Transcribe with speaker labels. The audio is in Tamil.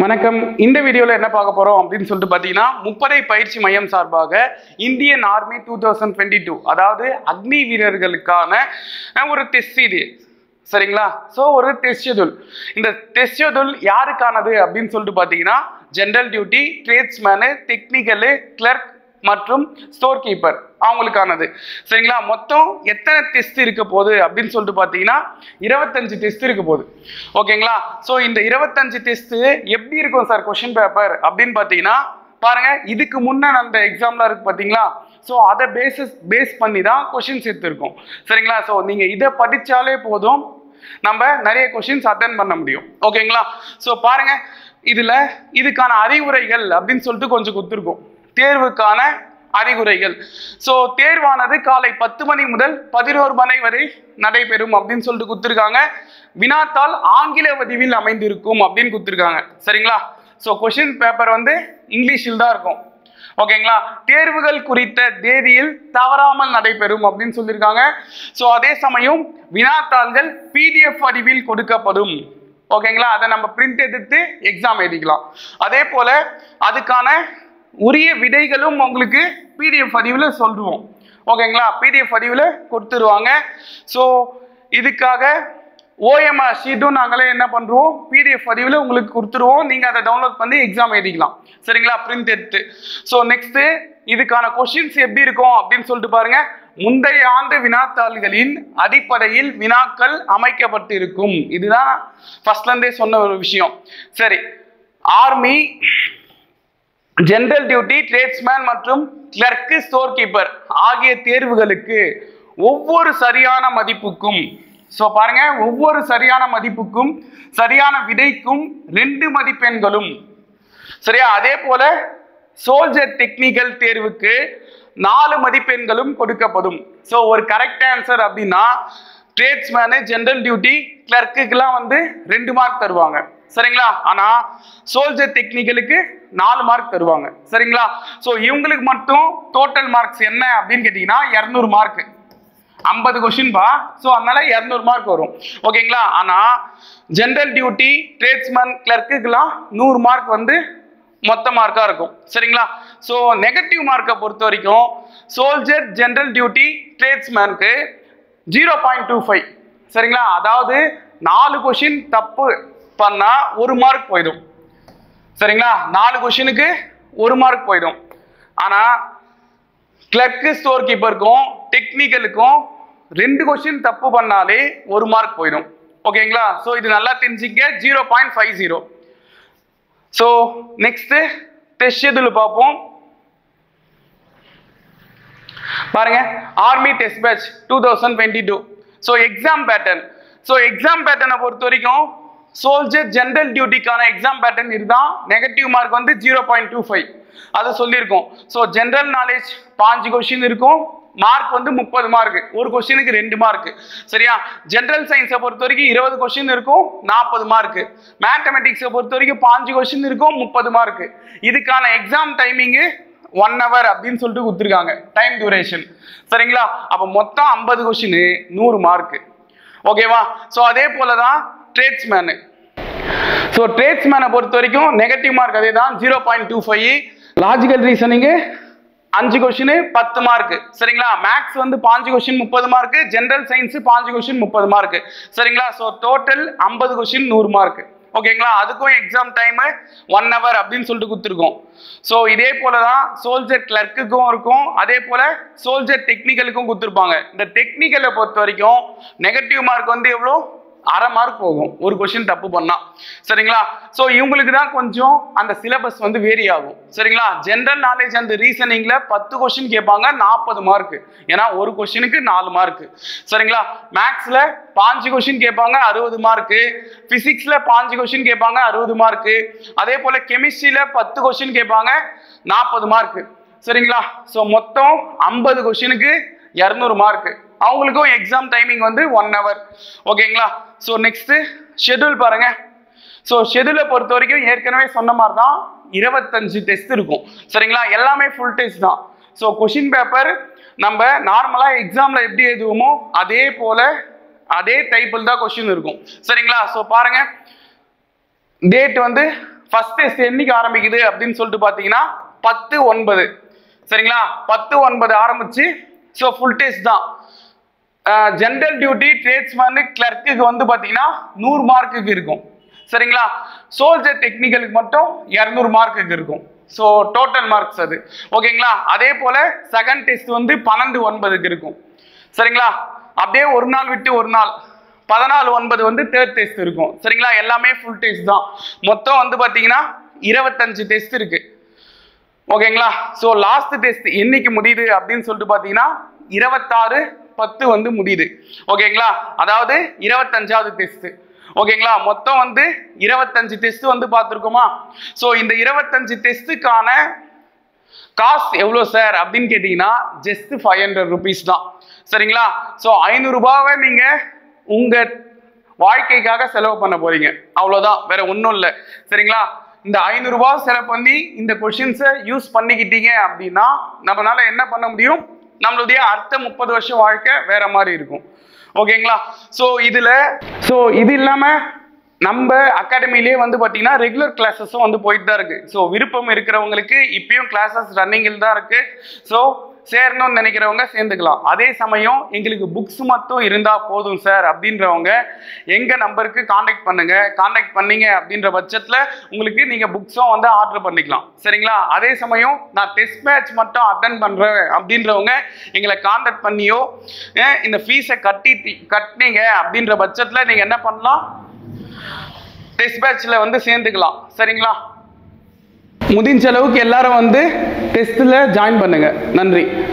Speaker 1: வணக்கம் இந்த வீடியோவில் என்ன பார்க்க போகிறோம் அப்படின்னு சொல்லிட்டு பார்த்தீங்கன்னா முப்படை பயிற்சி மையம் சார்பாக Indian army two thousand twenty two அதாவது அக்னி வீரர்களுக்கான அஹ், ஒரு டெஸ்ட் சீரியஸ் சரிங்களா ஸோ ஒரு டெஸ்ட் ஷெடியூல் இந்த டெஸ்ட் ஷெடியூல் யாருக்கானது அப்படின்னு சொல்லிட்டு பார்த்தீங்கன்னா general duty tradesman technical clerk மற்றும் ஸ்டோர் கீப்பர் அவங்களுக்கானது சரிங்களா மொத்தம் எத்தனை டெஸ்ட் இருக்க போகுது அப்படின்னு சொல்லிட்டு பார்த்தீங்கன்னா இருபத்தஞ்சு டெஸ்ட் இருக்க போகுது ஓகேங்களா ஸோ இந்த இருபத்தஞ்சு டெஸ்ட் எப்படி இருக்கும் சார் கொஷின் பேப்பர் அப்படின்னு பார்த்தீங்கன்னா பாருங்க இதுக்கு முன்ன அந்த எக்ஸாம்லாம் இருக்கு பார்த்தீங்களா ஸோ அதை பேசிஸ் பேஸ் பண்ணி தான் கொஷின்ஸ் எடுத்திருக்கோம் சரிங்களா ஸோ நீங்கள் இதை படித்தாலே போதும் நம்ம நிறைய கொஷின்ஸ் அட்டன் பண்ண முடியும் ஓகேங்களா ஸோ பாருங்க இதில் இதுக்கான அறிவுரைகள் அப்படின்னு சொல்லிட்டு கொஞ்சம் கொடுத்துருக்கோம் தேர்வுக்கான அறிகுறைகள் ஸோ தேர்வானது காலை பத்து மணி முதல் பதினோரு மணி வரை நடைபெறும் அப்படின்னு சொல்லிட்டு கொடுத்துருக்காங்க வினாத்தாள் ஆங்கில வடிவில் அமைந்திருக்கும் அப்படின்னு கொடுத்துருக்காங்க சரிங்களா ஸோ கொஷின் பேப்பர் வந்து இங்கிலீஷில் தான் இருக்கும் ஓகேங்களா தேர்வுகள் குறித்த தேதியில் தவறாமல் நடைபெறும் அப்படின்னு சொல்லியிருக்காங்க ஸோ அதே சமயம் வினாத்தாள்கள் பிடிஎஃப் வடிவில் கொடுக்கப்படும் ஓகேங்களா அதை நம்ம பிரிண்ட் எடுத்து எக்ஸாம் எழுதிக்கலாம் அதே போல அதுக்கான உரிய விடைகளும் உங்களுக்கு பிடிஎஃப் பதிவில் சொல்லுவோம் ஓகேங்களா பிடிஎஃப் பதிவில் கொடுத்துருவாங்க ஸோ இதுக்காக ஓஎம்ஆர் ஷீட்டும் நாங்களே என்ன பண்ணுறோம் பிடிஎஃப் பதிவில் உங்களுக்கு கொடுத்துருவோம் நீங்கள் அதை டவுன்லோட் பண்ணி எக்ஸாம் எழுதிக்கலாம் சரிங்களா பிரிண்ட் எடுத்து ஸோ நெக்ஸ்ட்டு இதுக்கான கொஷின்ஸ் எப்படி இருக்கும் அப்படின்னு சொல்லிட்டு பாருங்க முந்தைய ஆண்டு வினாத்தாள்களின் அடிப்படையில் வினாக்கள் அமைக்கப்பட்டிருக்கும் இதுதான் ஃபர்ஸ்ட்லேருந்தே சொன்ன ஒரு விஷயம் சரி ஆர்மி ஜெனரல் டியூட்டி ட்ரேட்ஸ்மேன் மற்றும் கிளர்க்கு ஸ்டோர் கீப்பர் ஆகிய தேர்வுகளுக்கு ஒவ்வொரு சரியான மதிப்புக்கும் ஸோ பாருங்க ஒவ்வொரு சரியான மதிப்புக்கும் சரியான விடைக்கும் ரெண்டு மதிப்பெண்களும் சரியா அதே போல சோல்ஜர் டெக்னிக்கல் தேர்வுக்கு நாலு மதிப்பெண்களும் கொடுக்கப்படும் ஸோ ஒரு கரெக்ட் ஆன்சர் அப்படின்னா ட்ரேட்ஸ்மேனு ஜென்ரல் டியூட்டி கிளர்க்குக்கெல்லாம் வந்து ரெண்டு மார்க் தருவாங்க சரிங்களா ஆனா சோல்ஜர் டெக்னிக்கலுக்கு நாலு மார்க் தருவாங்க சரிங்களா ஸோ இவங்களுக்கு மட்டும் டோட்டல் மார்க்ஸ் என்ன அப்படின்னு கேட்டிங்கன்னா இரநூறு மார்க் ஐம்பது கொஷின் பா ஸோ அதனால இரநூறு மார்க் வரும் ஓகேங்களா ஆனா ஜென்ரல் டியூட்டி ட்ரேட்ஸ்மேன் கிளர்க்குக்கெல்லாம் நூறு மார்க் வந்து மொத்த மார்க்காக இருக்கும் சரிங்களா ஸோ நெகட்டிவ் மார்க்கை பொறுத்த வரைக்கும் சோல்ஜர் ஜென்ரல் டியூட்டி ட்ரேட்ஸ்மேனுக்கு ஜீரோ பாயிண்ட் டூ ஃபைவ் சரிங்களா அதாவது நாலு கொஷின் தப்பு பண்ணால் ஒரு மார்க் போயிடும் சரிங்களா நாலு கொஷினுக்கு ஒரு மார்க் போயிடும் ஆனால் கிளர்க்கு ஸ்டோர் கீப்பருக்கும் டெக்னிக்கலுக்கும் ரெண்டு கொஷின் தப்பு பண்ணாலே ஒரு மார்க் போயிடும் ஓகேங்களா ஸோ இது நல்லா தெரிஞ்சுக்க zero point five zero so next test schedule பார்ப்போம் பாருங்க army test batch two thousand twenty two so exam pattern so exam பேட்டர்னை பொறுத்த வரைக்கும் சோல்ஜர் ஜென்ரல் டியூட்டிக்கான எக்ஸாம் பேட்டர்ன் இதுதான் நெகட்டிவ் மார்க் வந்து ஜீரோ பாயிண்ட் டூ ஃபைவ் அதை சொல்லியிருக்கோம் ஸோ ஜென்ரல் நாலேஜ் பாஞ்சு கொஷின் இருக்கும் மார்க் வந்து முப்பது மார்க் ஒரு கொஸ்டினுக்கு ரெண்டு மார்க் சரியா ஜென்ரல் சயின்ஸை பொறுத்த வரைக்கும் இருபது கொஸ்டின் இருக்கும் நாற்பது மார்க் மேத்தமெட்டிக்ஸை பொறுத்த வரைக்கும் பாஞ்சு கொஸ்டின் இருக்கும் முப்பது மார்க் இதுக்கான எக்ஸாம் டைமிங்கு ஒன் ஹவர் அப்படின்னு சொல்லிட்டு கொடுத்துருக்காங்க டைம் டியூரேஷன் சரிங்களா அப்போ மொத்தம் ஐம்பது கொஷின் நூறு மார்க் ஓகேவா ஸோ அதே போல தான் ட்ரேட்ஸ்மேனு ஸோ ட்ரேட்ஸ்மேனை பொறுத்த வரைக்கும் நெகட்டிவ் மார்க் அதே தான் zero point two five logical reasoning அஞ்சு கொஷின் பத்து மார்க் சரிங்களா மேக்ஸ் வந்து பாஞ்சு கொஷின் முப்பது மார்க் ஜென்ரல் சயின்ஸ் பாஞ்சு கொஷின் முப்பது மார்க் சரிங்களா ஸோ டோட்டல் ஐம்பது கொஷின் நூறு மார்க் ஓகேங்களா அதுக்கும் எக்ஸாம் டைமு ஒன் ஹவர் அப்படின்னு சொல்லிட்டு கொடுத்துருக்கோம் ஸோ இதே போல தான் சோல்ஜர் கிளர்க்குக்கும் இருக்கும் அதே போல சோல்ஜர் டெக்னிக்கலுக்கும் கொடுத்துருப்பாங்க இந்த டெக்னிக்கலை பொறுத்த வரைக்கும் நெகட்டிவ் மார்க் வந்து எவ்வளோ அரை மார்க் போகும் ஒரு கொஷின் தப்பு பண்ணா சரிங்களா ஸோ இவங்களுக்கு தான் கொஞ்சம் அந்த சிலபஸ் வந்து வேரி ஆகும் சரிங்களா ஜென்ரல் நாலேஜ் அண்ட் ரீசனிங்ல பத்து கொஷின் கேட்பாங்க நாற்பது மார்க் ஏன்னா ஒரு கொஷினுக்கு நாலு மார்க் சரிங்களா மேக்ஸ்ல பாஞ்சு கொஷின் கேட்பாங்க அறுபது மார்க் பிசிக்ஸ்ல பாஞ்சு கொஷின் கேட்பாங்க அறுபது மார்க் அதே போல கெமிஸ்ட்ரியில பத்து கொஷின் கேட்பாங்க நாற்பது மார்க் சரிங்களா ஸோ மொத்தம் ஐம்பது கொஷினுக்கு இரநூறு மார்க் அவங்களுக்கும் எக்ஸாம் டைமிங் வந்து ஒன் ஹவர் ஓகேங்களா ஸோ நெக்ஸ்ட்டு ஷெட்யூல் பாருங்க ஸோ ஷெட்யூலை பொறுத்த வரைக்கும் ஏற்கனவே சொன்ன மாதிரி தான் இருபத்தஞ்சு டெஸ்ட் இருக்கும் சரிங்களா எல்லாமே ஃபுல் டெஸ்ட் தான் ஸோ கொஷின் பேப்பர் நம்ம நார்மலாக எக்ஸாமில் எப்படி எழுதுவோமோ அதே போல் அதே டைப்பில் தான் கொஷின் இருக்கும் சரிங்களா ஸோ பாருங்க டேட் வந்து ஃபர்ஸ்ட் டெஸ்ட் என்னைக்கு ஆரம்பிக்குது அப்படின்னு சொல்லிட்டு பார்த்தீங்கன்னா பத்து ஒன்பது சரிங்களா பத்து ஒன்பது ஆரம்பிச்சு ஸோ ஃபுல் டெஸ்ட் தான் ஜென்ரல் டியூட்டி ட்ரேட்ஸ்மேனு கிளர்க்குக்கு வந்து பார்த்தீங்கன்னா நூறு மார்க்குக்கு இருக்கும் சரிங்களா சோல்ஜர் டெக்னிக்கலுக்கு மட்டும் இரநூறு மார்க்குக்கு இருக்கும் ஸோ டோட்டல் மார்க்ஸ் அது ஓகேங்களா அதே போல செகண்ட் டெஸ்ட் வந்து பன்னெண்டு ஒன்பதுக்கு இருக்கும் சரிங்களா அப்படியே ஒரு நாள் விட்டு ஒரு நாள் பதினாலு ஒன்பது வந்து தேர்ட் டெஸ்ட் இருக்கும் சரிங்களா எல்லாமே ஃபுல் டெஸ்ட் தான் மொத்தம் வந்து பார்த்தீங்கன்னா இருபத்தஞ்சு டெஸ்ட் இருக்கு ஓகேங்களா ஸோ லாஸ்ட் டெஸ்ட் என்னைக்கு முடியுது அப்படின்னு சொல்லிட்டு பார்த்தீங்கன்னா இருபத்தாறு பத்து வந்து முடியுது ஓகேங்களா அதாவது இருபத்தஞ்சாவது டெஸ்ட் ஓகேங்களா மொத்தம் வந்து இருபத்தஞ்சு டெஸ்ட் வந்து பார்த்துருக்கோமா ஸோ இந்த இருபத்தஞ்சு டெஸ்ட்டுக்கான காஸ்ட் எவ்வளோ சார் அப்படின்னு கேட்டிங்கன்னா ஜஸ்ட் ஃபைவ் ஹண்ட்ரட் ருபீஸ் தான் சரிங்களா ஸோ ஐநூறுரூபாவை நீங்கள் உங்கள் வாழ்க்கைக்காக செலவு பண்ண போறீங்க அவ்வளோதான் வேற ஒன்றும் இல்லை சரிங்களா இந்த ஐநூறுரூபா செலவு பண்ணி இந்த கொஷின்ஸை யூஸ் பண்ணிக்கிட்டீங்க அப்படின்னா நம்மளால என்ன பண்ண முடியும் நம்மளுடைய அடுத்த முப்பது வருஷம் வாழ்க்கை வேற மாதிரி இருக்கும் ஓகேங்களா ஸோ இதில் ஸோ இது இல்லாமல் நம்ம அகாடமிலேயே வந்து பார்த்தீங்கன்னா ரெகுலர் கிளாஸஸும் வந்து போயிட்டு தான் இருக்கு ஸோ விருப்பம் இருக்கிறவங்களுக்கு இப்பயும் கிளாஸஸ் ரன்னிங்கில் தான் இருக்கு ஸோ சேரணும்னு நினைக்கிறவங்க சேர்ந்துக்கலாம் அதே சமயம் எங்களுக்கு புக்ஸ் மட்டும் இருந்தால் போதும் சார் அப்படின்றவங்க எங்கள் நம்பருக்கு காண்டாக்ட் பண்ணுங்க காண்டாக்ட் பண்ணீங்க அப்படின்ற பட்சத்தில் உங்களுக்கு நீங்கள் புக்ஸும் வந்து ஆர்டர் பண்ணிக்கலாம் சரிங்களா அதே சமயம் நான் டெஸ்ட் மேட்ச் மட்டும் அட்டன் பண்ணுறேன் அப்படின்றவங்க எங்களை காண்டாக்ட் பண்ணியோ அஹ் இந்த ஃபீஸை கட்டி கட்டினீங்க அப்படின்ற பட்சத்தில் நீங்கள் என்ன பண்ணலாம் டெஸ்ட் பேட்ச்ல வந்து சேர்ந்துக்கலாம் சரிங்களா முடிஞ்ச அளவுக்கு எல்லாரும் வந்து டெஸ்ட்டில் ஜாயின் பண்ணுங்க நன்றி